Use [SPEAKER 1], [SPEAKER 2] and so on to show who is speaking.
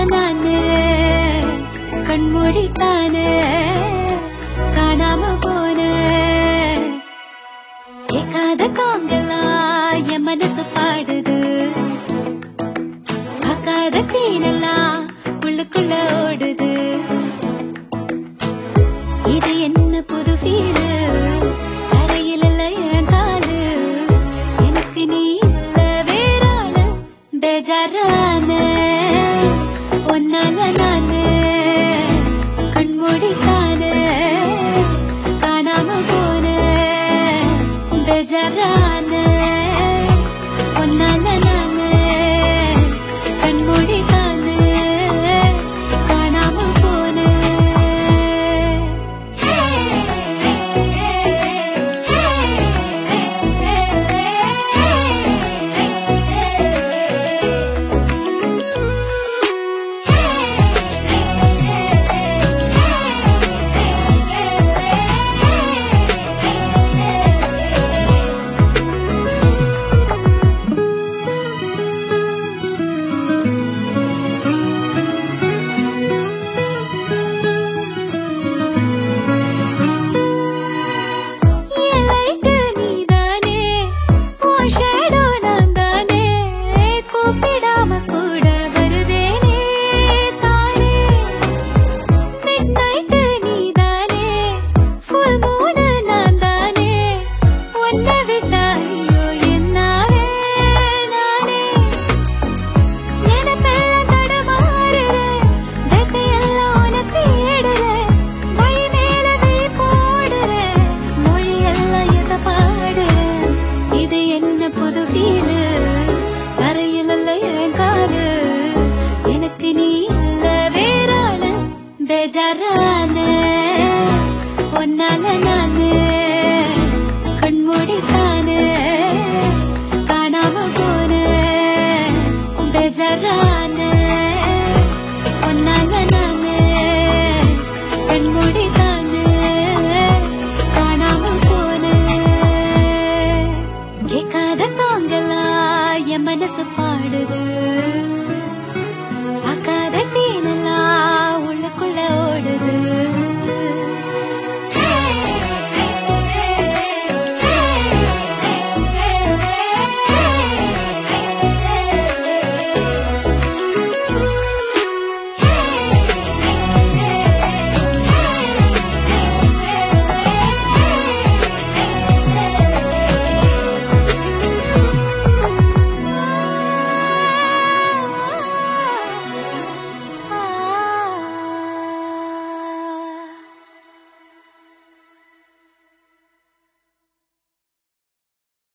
[SPEAKER 1] நானு கண்மூடித்தானே காணாம போன கேட்காத சாங்கெல்லாம் என் மனசு பாடுது பார்க்காத சீனெல்லாம் உள்ளுக்குள்ள ஓடுது இது என்ன புது ஃபீலு கரையில் இல்ல என் காலு எனக்கு நீ இல்ல வேறாளு பேஜாரான ஒன்னால நானு கண்மூடித்தானே காணாம போன பேஜாரான ஒன்னால நானு கண்மூடித்தானே காணாம என் லைட்டு நீதானே உன் ஷேடோ நான் தானே கூப்பிடாம கூட வருவேனே தானே மிட் நைட்டு நீதானே ஃபுல் மூடு நான் தானே உன்னை விட்டா ஐயோ என்னாலே நானே நினைப்பெல்லாம் தடுமாறுறேன் திசையெல்லாம் உன்னை தேடுறேன் வழி மேல விழி போடுறேன் மொழியெல்லாம் எச பாடுறேன் இது என்ன புது ஃபீலு தரையில் இல்ல என் காலு எனக்கு நீ இல்ல வேறாளு பேஜாரான